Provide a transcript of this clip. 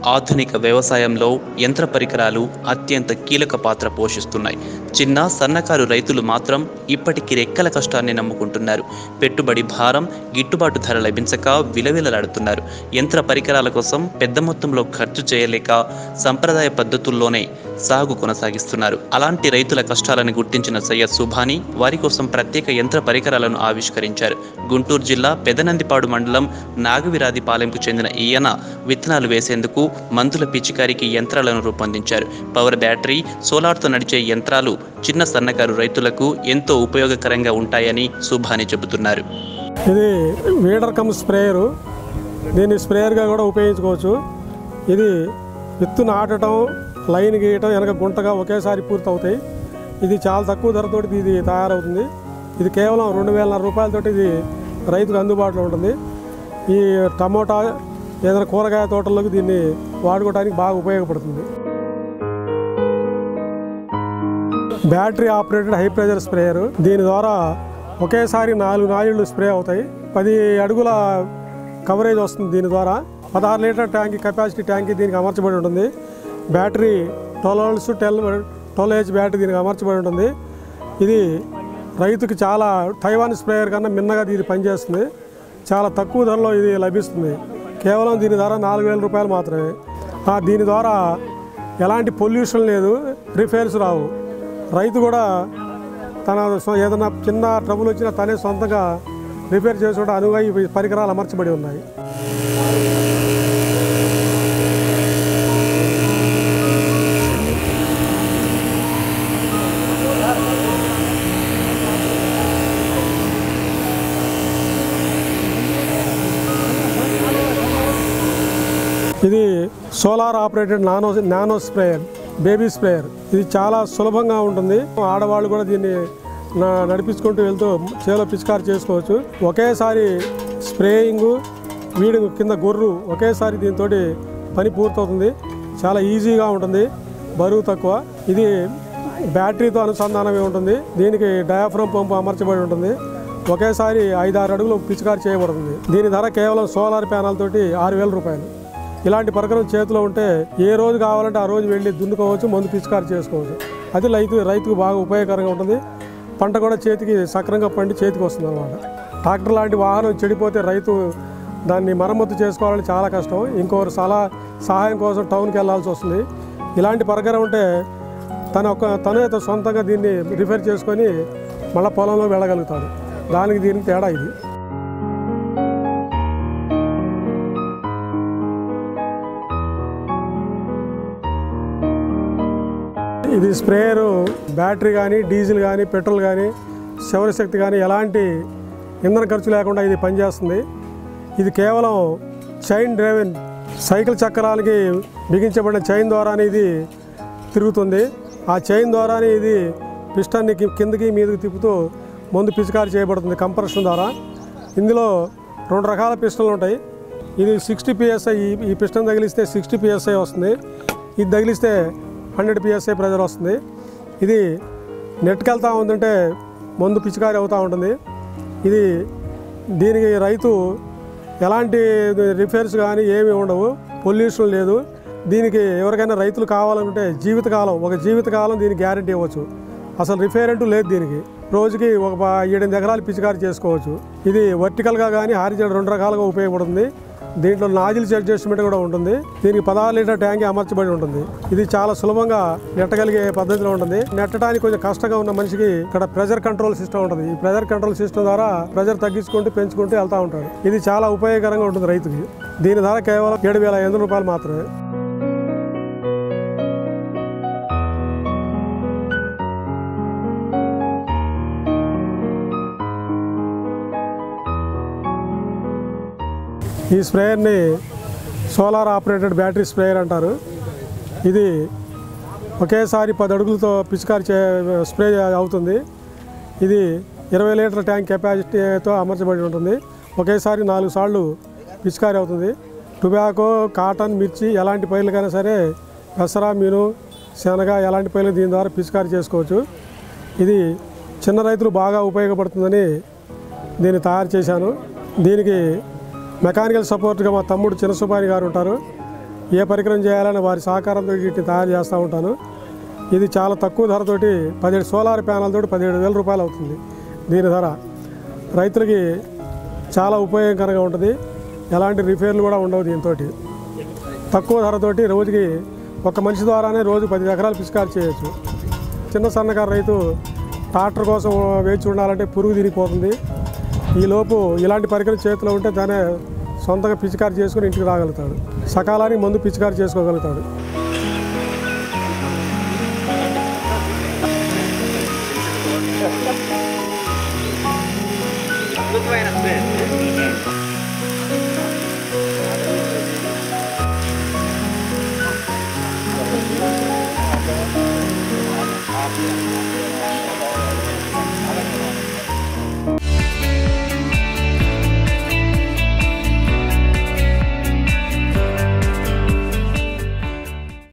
ఆధునిక వ్యవసాయంలో యంత్ర పరికరాలు అత్యంత కీలక పాత్ర పోషిస్తున్నాయి చిన్న సన్నకారు రైతులు మాత్రం ఇప్పటికీ రెక్కల కష్టాన్ని నమ్ముకుంటున్నారు పెట్టుబడి భారం గిట్టుబాటు ధర లభించక విలవిలలాడుతున్నారు యంత్ర పరికరాల కోసం పెద్ద మొత్తంలో ఖర్చు చేయలేక సంప్రదాయ పద్ధతుల్లోనే సాగు కొనసాగిస్తున్నారు అలాంటి రైతుల కష్టాలను గుర్తించిన సయ్యద్ సుభాని వారి కోసం ప్రత్యేక యంత్ర పరికరాలను ఆవిష్కరించారు గుంటూరు జిల్లా పెదనందిపాడు మండలం నాగవిరాదిపాలెంకు చెందిన ఈయన విత్తనాలు వేసేందుకు మందుల పిచికారికి యంత్రాలను రూపొందించారు పవర్ బ్యాటరీ సోలార్తో నడిచే యంత్రాలు చిన్న సన్నకారు రైతులకు ఎంతో ఉపయోగకరంగా ఉంటాయని సుభాని చెబుతున్నారు ఇది వీడర్ కమ్ స్ప్రేయరు దీన్ని స్ప్రేయర్గా కూడా ఉపయోగించుకోవచ్చు ఇది విత్తు నాటడం లైన్ గీయటం వెనక గుంటగా ఒకేసారి పూర్తవుతాయి ఇది చాలా తక్కువ ధరతోటి ఇది తయారవుతుంది ఇది కేవలం రెండు వేల రూపాయలతోటి ఇది రైతుకు అందుబాటులో ఉంటుంది ఈ టమోటా ఏదైనా కూరగాయ తోటల్లోకి దీన్ని వాడుకోవడానికి బాగా ఉపయోగపడుతుంది battery operated high pressure sprayer దీని ద్వారా ఒకేసారి నాలుగు నాలుగు స్ప్రే అవుతాయి పది అడుగుల కవరేజ్ వస్తుంది దీని ద్వారా పదహారు లీటర్ ట్యాంక్ కెపాసిటీ ట్యాంక్ దీనికి అమర్చబడి ఉంటుంది battery twelve hours twelve twelve H battery దీనికి అమర్చబడి ఉంటుంది ఇది రైతుకి చాలా తైవాన్ స్ప్రేయర్ కన్నా మిన్నగా ఇది పనిచేస్తుంది చాలా తక్కువ ధరలో ఇది లభిస్తుంది కేవలం దీని ధర నాలుగు వేల రూపాయలు మాత్రమే ఆ, దీని ద్వారా ఎలాంటి పొల్యూషన్ లేదు రిఫైర్స్ రావు రైతు కూడా తన సొ- ఏదైనా చిన్న ట్రబుల్ వచ్చినా తనే సొంతంగా రిపేర్ చేసుకోవడం అనువుగా ఈ పరికరాలు అమర్చబడి ఉన్నాయి ఇది solar operated nano nano sprayer baby sprayer ఇది చాలా సులభంగా ఉంటుంది ఆడవాళ్ళు కూడా దీన్ని నా- నడిపించుకుంటూ వెళ్తూ చేలో పిచికారి చేసుకోవచ్చు ఒకేసారి స్ప్రేయింగ్ వీడింగ్ కింద గొర్రు ఒకేసారి దీంతో పని పూర్తవుతుంది చాలా ఈజీగా ఉంటుంది బరువు తక్కువ ఇది బ్యాటరీతో అనుసంధానమే ఉంటుంది దీనికి డయాఫ్రమ్ పంపు అమర్చబడి ఉంటుంది ఒకేసారి ఐదు ఆరు అడుగులు పిచికారి చేయబడుతుంది దీని ధర కేవలం సోలార్ ప్యానల్ తోటి ఆరు వేల రూపాయలు ఇలాంటి పరికరం చేతిలో ఉంటే ఏ రోజు కావాలంటే ఆ రోజు వెళ్ళి దున్నుకోవచ్చు మందు పిచికారి చేసుకోవచ్చు అది రైతు రైతుకు బాగా ఉపయోగకరంగా ఉంటుంది పంట కూడా చేతికి సక్రంగా పండి చేతికి వస్తుంది అనమాట ట్రాక్టర్ లాంటి వాహనం చెడిపోతే రైతు దాన్ని మరమ్మతు చేసుకోవాలని చాలా కష్టం ఇంకొకరు సలహా సహాయం కోసం టౌన్కి వెళ్ళాల్సి వస్తుంది ఇలాంటి పరికరం ఉంటే తన ఒక తనే త- సొంతంగా దీన్ని రిఫర్ చేసుకొని మళ్ళీ పొలంలో వెళ్ళగలుగుతాడు దానికి దీనికి తేడా ఇది ఇది స్ప్రేయరు బ్యాటరీ కానీ డీజిల్ కానీ పెట్రోల్ కానీ శక్తి కానీ ఎలాంటి ఇంధన ఖర్చు లేకుండా ఇది పనిచేస్తుంది ఇది కేవలం చైన్ డ్రైవెన్ సైకిల్ చక్రాలకి బిగించబడిన చైన్ ద్వారానే ఇది తిరుగుతుంది ఆ చైన్ ద్వారానే ఇది పిస్టన్ని కి- కిందకి మీదకి తిప్పుతూ ముందు పిచికారి చేయబడుతుంది కంప్రెషన్ ద్వారా ఇందులో రెండు రకాల పిస్టన్లు ఉంటాయి ఇది సిక్స్టీ పిఎస్ఐ ఈ ఈ పిస్టన్ తగిలిస్తే సిక్స్టీ పిఎస్ఐ వస్తుంది ఇది తగిలిస్తే హండ్రెడ్ పిఎస్ఐ ప్రెజర్ వస్తుంది ఇది నెట్కి వెళ్తూ ఉందంటే మందు పిచికారి అవుతూ ఉంటుంది ఇది దీనికి రైతు ఎలాంటి రిపేర్స్ కానీ ఏమీ ఉండవు పొల్యూషన్ లేదు దీనికి ఎవరికైనా రైతులు కావాలంటే జీవితకాలం ఒక జీవితకాలం దీనికి గ్యారంటీ ఇవ్వచ్చు అసలు రిపేర్ అంటూ లేదు దీనికి రోజుకి ఒక ప- ఏడెనిమిది ఎకరాలు పిచికారి చేసుకోవచ్చు ఇది వర్టికల్గా కానీ హారిజల్ రెండు రకాలుగా ఉపయోగపడుతుంది దీంట్లో నాజిల్స్ అడ్జస్ట్మెంట్ కూడా ఉంటుంది దీనికి పదహారు లీటర్ ట్యాంక్ అమర్చబడి ఉంటుంది ఇది చాలా సులభంగా నెట్టగలిగే పద్ధతిలో ఉంటుంది నెట్టడానికి కొంచెం కష్టంగా ఉన్న మనిషికి ఇక్కడ ప్రెజర్ కంట్రోల్ సిస్టమ్ ఉంటుంది ఈ ప్రెజర్ కంట్రోల్ సిస్టమ్ ద్వారా ప్రెజర్ తగ్గించుకుంటూ పెంచుకుంటూ వెళ్తూ ఉంటాడు ఇది చాలా ఉపయోగకరంగా ఉంటుంది రైతుకి దీని ధర కేవలం ఏడు వేల ఐదు వందల రూపాయలు మాత్రమే ఈ స్ప్రేయర్ని సోలార్ ఆపరేటెడ్ బ్యాటరీ స్ప్రేయర్ అంటారు ఇది ఒకేసారి పది అడుగులతో పిచికారి చే స్ప్రే అవుతుంది ఇది ఇరవై లీటర్ ట్యాంక్ కెపాసిటీతో అమర్చబడి ఉంటుంది ఒకేసారి నాలుగు సార్లు పిచికారి అవుతుంది టొబాకో కాటన్ మిర్చి ఎలాంటి పైర్లకైనా సరే పెసర మీను శనగ ఎలాంటి పైర్లు దీని ద్వారా పిచికారి చేసుకోవచ్చు ఇది చిన్న రైతులు బాగా ఉపయోగపడుతుందని దీన్ని తయారు చేశాను దీనికి మెకానికల్ సపోర్ట్గా మా తమ్ముడు చిన్నసుపాని గారు ఉంటారు ఏ పరికరం చేయాలని వారి సహకారంతో వీటిని తయారు చేస్తూ ఉంటాను ఇది చాలా తక్కువ ధరతోటి పదిహేడు సోలార్ ప్యానల్ తోటి పదిహేడు వేల రూపాయలు అవుతుంది దీని ధర రైతులకి చాలా ఉపయోగకరంగా ఉంటుంది ఎలాంటి రిపేర్లు కూడా ఉండవు దీంతో తక్కువ ధరతోటి రోజుకి ఒక మనిషి ద్వారానే రోజు పది ఎకరాలు పిచికారి చేయొచ్చు చిన్న సన్నకారు రైతు ట్రాక్టర్ కోసం వేచి ఉండాలంటే పురుగు తిరిగిపోతుంది ఈలోపు ఇలాంటి పరికరం చేతిలో ఉంటే దానే సొంతంగా పిచికారి చేసుకుని ఇంటికి రాగలుగుతాడు సకాలానికి మందు పిచికారి చేసుకోగలుగుతాడు ఆ